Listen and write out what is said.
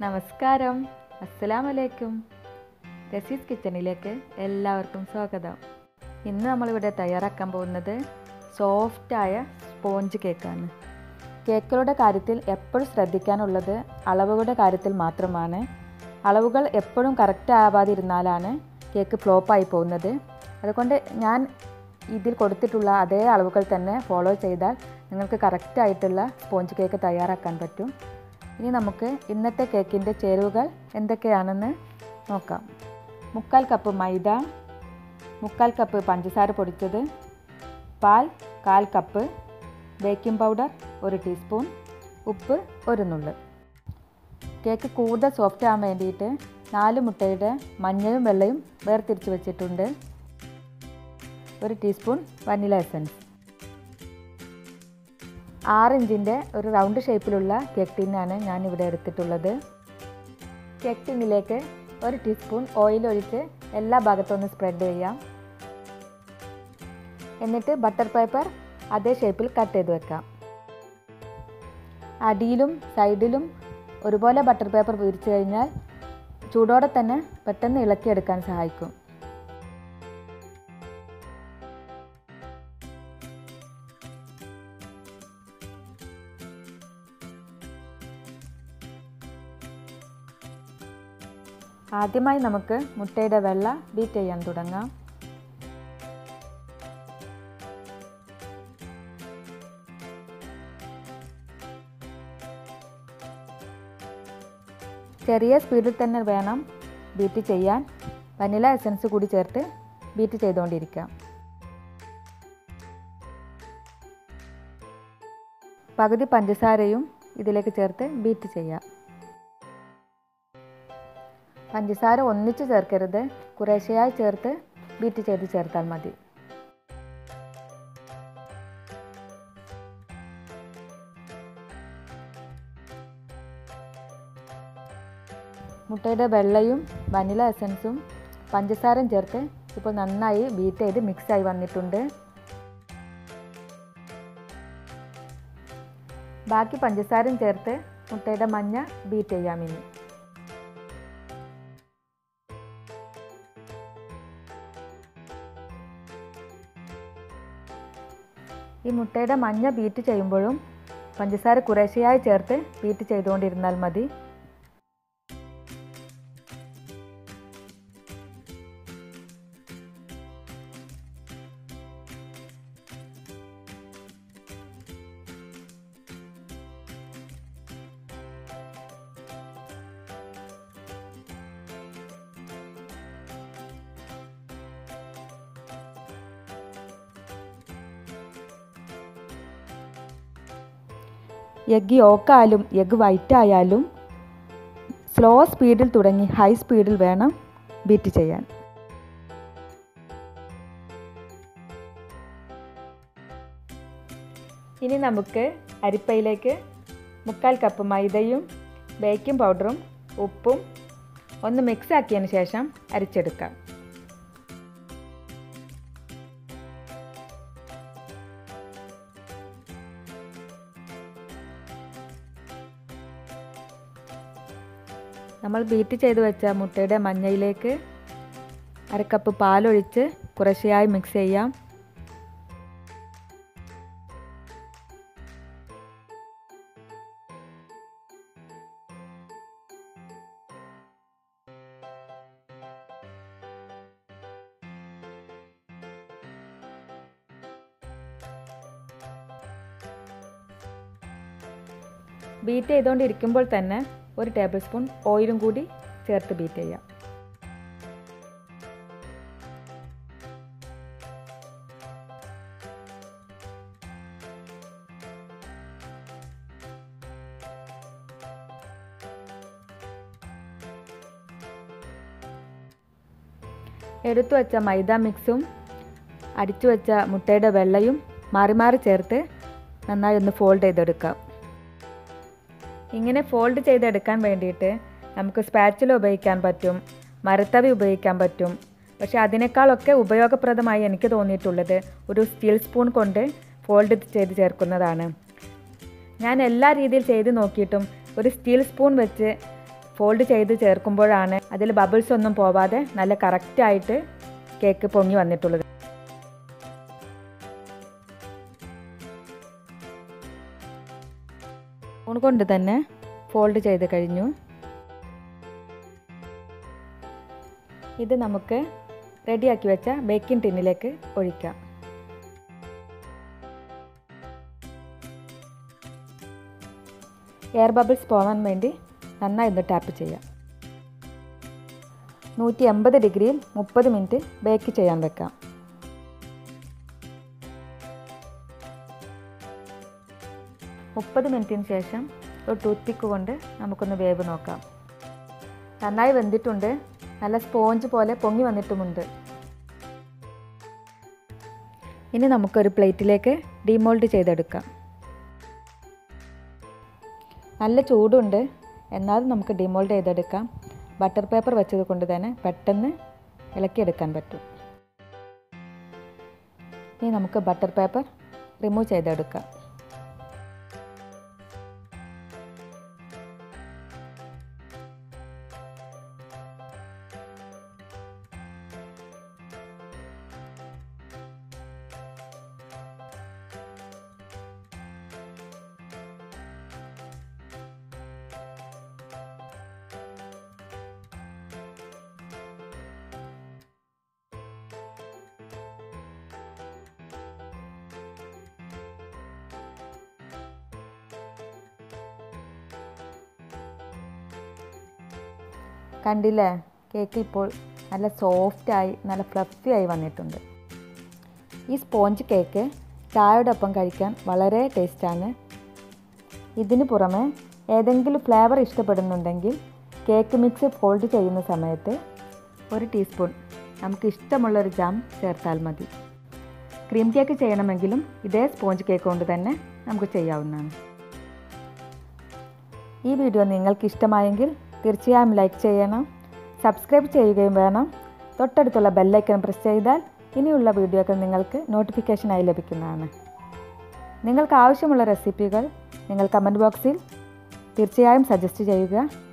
നമസ്കാരം അസ്സലാം വലൈക്കും റസീസ് കിച്ചണിലേക്ക് എല്ലാവർക്കും സ്വാഗതം ഇന്ന് നമ്മളിവിടെ തയ്യാറാക്കാൻ പോകുന്നത് സോഫ്റ്റായ സ്പോഞ്ച് കേക്കാണ് കേക്കുകളുടെ കാര്യത്തിൽ എപ്പോഴും ശ്രദ്ധിക്കാനുള്ളത് അളവുകളുടെ കാര്യത്തിൽ മാത്രമാണ് അളവുകൾ എപ്പോഴും കറക്റ്റ് ആവാതിരുന്നാലാണ് കേക്ക് ഫ്ലോപ്പായി പോകുന്നത് അതുകൊണ്ട് ഞാൻ ഇതിൽ കൊടുത്തിട്ടുള്ള അതേ അളവുകൾ തന്നെ ഫോളോ ചെയ്താൽ നിങ്ങൾക്ക് കറക്റ്റായിട്ടുള്ള സ്പോഞ്ച് കേക്ക് തയ്യാറാക്കാൻ പറ്റും ഇനി നമുക്ക് ഇന്നത്തെ കേക്കിൻ്റെ ചേരുവകൾ എന്തൊക്കെയാണെന്ന് നോക്കാം മുക്കാൽ കപ്പ് മൈദ മുക്കാൽ കപ്പ് പഞ്ചസാര പൊടിച്ചത് പാൽ കാൽ കപ്പ് ബേക്കിംഗ് പൗഡർ ഒരു ടീസ്പൂൺ ഉപ്പ് ഒരു നുള്ള് കേക്ക് കൂടുതൽ സോഫ്റ്റ് ആകാൻ വേണ്ടിയിട്ട് നാല് മുട്ടയുടെ മഞ്ഞയും വെള്ളയും വേർതിരിച്ച് വെച്ചിട്ടുണ്ട് ഒരു ടീസ്പൂൺ വനില എസൻസ് ആറ് ഇഞ്ചിൻ്റെ ഒരു റൗണ്ട് ഷേപ്പിലുള്ള കേക്ക് ടിന്നാണ് ഞാൻ ഇവിടെ എടുത്തിട്ടുള്ളത് കേക്ക് ടിന്നിലേക്ക് ഒരു ടീസ്പൂൺ ഓയിൽ ഒഴിച്ച് എല്ലാ ഭാഗത്തൊന്ന് സ്പ്രെഡ് ചെയ്യാം എന്നിട്ട് ബട്ടർ പേപ്പർ അതേ ഷേപ്പിൽ കട്ട് ചെയ്ത് വെക്കാം അടിയിലും സൈഡിലും ഒരുപോലെ ബട്ടർ പേപ്പർ വിരിച്ചു കഴിഞ്ഞാൽ ചൂടോടെ തന്നെ പെട്ടെന്ന് ഇളക്കിയെടുക്കാൻ സഹായിക്കും ആദ്യമായി നമുക്ക് മുട്ടയുടെ വെള്ള ബീറ്റ് ചെയ്യാൻ തുടങ്ങാം ചെറിയ സ്പീഡിൽ തന്നെ വേണം ബീറ്റ് ചെയ്യാൻ വനില എസൻസ് കൂടി ചേർത്ത് ബീറ്റ് ചെയ്തുകൊണ്ടിരിക്കാം പകുതി പഞ്ചസാരയും ഇതിലേക്ക് ചേർത്ത് ബീറ്റ് ചെയ്യാം പഞ്ചസാര ഒന്നിച്ച് ചേർക്കരുത് കുറേശ്ശെയായി ചേർത്ത് ബീറ്റ് ചെയ്ത് ചേർത്താൽ മതി മുട്ടയുടെ വെള്ളയും വനില എസൻസും പഞ്ചസാരയും ചേർത്ത് ഇപ്പോൾ നന്നായി ബീറ്റ് ചെയ്ത് മിക്സായി വന്നിട്ടുണ്ട് ബാക്കി പഞ്ചസാരയും ചേർത്ത് മുട്ടയുടെ മഞ്ഞ ബീറ്റ് ചെയ്യാം ഇനി ഈ മുട്ടയുടെ മഞ്ഞ ബീറ്റ് ചെയ്യുമ്പോഴും പഞ്ചസാര കുറേശ്ശെയായി ചേർത്ത് ബീറ്റ് ചെയ്തുകൊണ്ടിരുന്നാൽ മതി എഗ് യോക്കായാലും എഗ് വൈറ്റ് ആയാലും സ്ലോ സ്പീഡിൽ തുടങ്ങി ഹൈ സ്പീഡിൽ വേണം ബീറ്റ് ചെയ്യാൻ ഇനി നമുക്ക് അരിപ്പയിലേക്ക് മുക്കാൽ കപ്പ് മൈദയും ബേക്കിംഗ് പൗഡറും ഉപ്പും ഒന്ന് മിക്സ് ആക്കിയതിന് ശേഷം അരിച്ചെടുക്കാം നമ്മൾ ബീറ്റ് ചെയ്ത് വെച്ച മുട്ടയുടെ മഞ്ഞയിലേക്ക് അരക്കപ്പ് പാലൊഴിച്ച് കുറേശ്ശെയായി മിക്സ് ചെയ്യാം ബീറ്റ് ചെയ്തുകൊണ്ടിരിക്കുമ്പോൾ തന്നെ ഒരു ടേബിൾ സ്പൂൺ ഓയിലും കൂടി ചേർത്ത് ബീറ്റ് ചെയ്യാം എടുത്തു വച്ച മൈദ മിക്സും അടിച്ചു വെച്ച മുട്ടയുടെ വെള്ളയും മാറി മാറി ചേർത്ത് നന്നായി ഒന്ന് ഫോൾഡ് ചെയ്തെടുക്കാം ഇങ്ങനെ ഫോൾഡ് ചെയ്തെടുക്കാൻ വേണ്ടിയിട്ട് നമുക്ക് സ്പാച്ചില ഉപയോഗിക്കാൻ പറ്റും മരത്തവി ഉപയോഗിക്കാൻ പറ്റും പക്ഷേ അതിനേക്കാളൊക്കെ ഉപയോഗപ്രദമായി എനിക്ക് തോന്നിയിട്ടുള്ളത് ഒരു സ്റ്റീൽ സ്പൂൺ കൊണ്ട് ഫോൾഡ് ചെയ്ത് ചേർക്കുന്നതാണ് ഞാൻ എല്ലാ രീതിയിൽ ചെയ്ത് നോക്കിയിട്ടും ഒരു സ്റ്റീൽ സ്പൂൺ വെച്ച് ഫോൾഡ് ചെയ്ത് ചേർക്കുമ്പോഴാണ് അതിൽ ബബിൾസ് ഒന്നും പോവാതെ നല്ല കറക്റ്റായിട്ട് കേക്ക് പൊങ്ങി വന്നിട്ടുള്ളത് സ്പൂൺ കൊണ്ട് തന്നെ ഫോൾഡ് ചെയ്ത് കഴിഞ്ഞു ഇത് നമുക്ക് റെഡിയാക്കി വെച്ച ബേക്കിംഗ് ടിന്നിലേക്ക് ഒഴിക്കാം എയർ ബബിൾസ് പോകാൻ വേണ്ടി നന്നായി ഒന്ന് ടാപ്പ് ചെയ്യാം നൂറ്റി എൺപത് ഡിഗ്രിയിൽ മുപ്പത് മിനിറ്റ് ബേക്ക് ചെയ്യാൻ വെക്കാം മുപ്പത് മിനിറ്റിന് ശേഷം ഒരു ടൂത്ത് പിക്ക് കൊണ്ട് നമുക്കൊന്ന് വേവ് നോക്കാം നന്നായി വെന്തിട്ടുണ്ട് നല്ല സ്പോഞ്ച് പോലെ പൊങ്ങി വന്നിട്ടുമുണ്ട് ഇനി നമുക്കൊരു പ്ലേറ്റിലേക്ക് ഡിമോൾഡ് ചെയ്തെടുക്കാം നല്ല ചൂടുണ്ട് എന്നാലും നമുക്ക് ഡിമോൾഡ് ചെയ്തെടുക്കാം ബട്ടർ പേപ്പർ വെച്ചത് കൊണ്ട് തന്നെ പെട്ടെന്ന് ഇളക്കിയെടുക്കാൻ പറ്റും ഇനി നമുക്ക് ബട്ടർ പേപ്പർ റിമൂവ് ചെയ്തെടുക്കാം കണ്ടില്ലേ കേക്ക് ഇപ്പോൾ നല്ല സോഫ്റ്റായി നല്ല ഫ്ലഫി ആയി വന്നിട്ടുണ്ട് ഈ സ്പോഞ്ച് കേക്ക് ചായയോടൊപ്പം കഴിക്കാൻ വളരെ ടേസ്റ്റാണ് ഇതിന് പുറമെ ഏതെങ്കിലും ഫ്ലേവർ ഇഷ്ടപ്പെടുന്നുണ്ടെങ്കിൽ കേക്ക് മിക്സ് ഫോൾഡ് ചെയ്യുന്ന സമയത്ത് ഒരു ടീസ്പൂൺ നമുക്ക് ഇഷ്ടമുള്ളൊരു ജാം ചേർത്താൽ മതി ക്രീം കേക്ക് ചെയ്യണമെങ്കിലും ഇതേ സ്പോഞ്ച് കേക്ക് കൊണ്ട് തന്നെ നമുക്ക് ചെയ്യാവുന്നതാണ് ഈ വീഡിയോ നിങ്ങൾക്ക് ഇഷ്ടമായെങ്കിൽ തീർച്ചയായും ലൈക്ക് ചെയ്യണം സബ്സ്ക്രൈബ് ചെയ്യുകയും വേണം തൊട്ടടുത്തുള്ള ബെല്ലൈക്കൺ പ്രസ് ചെയ്താൽ ഇനിയുള്ള വീഡിയോകൾ നിങ്ങൾക്ക് നോട്ടിഫിക്കേഷനായി ലഭിക്കുന്നതാണ് നിങ്ങൾക്ക് ആവശ്യമുള്ള റെസിപ്പികൾ നിങ്ങൾ കമൻറ്റ് ബോക്സിൽ തീർച്ചയായും സജസ്റ്റ് ചെയ്യുക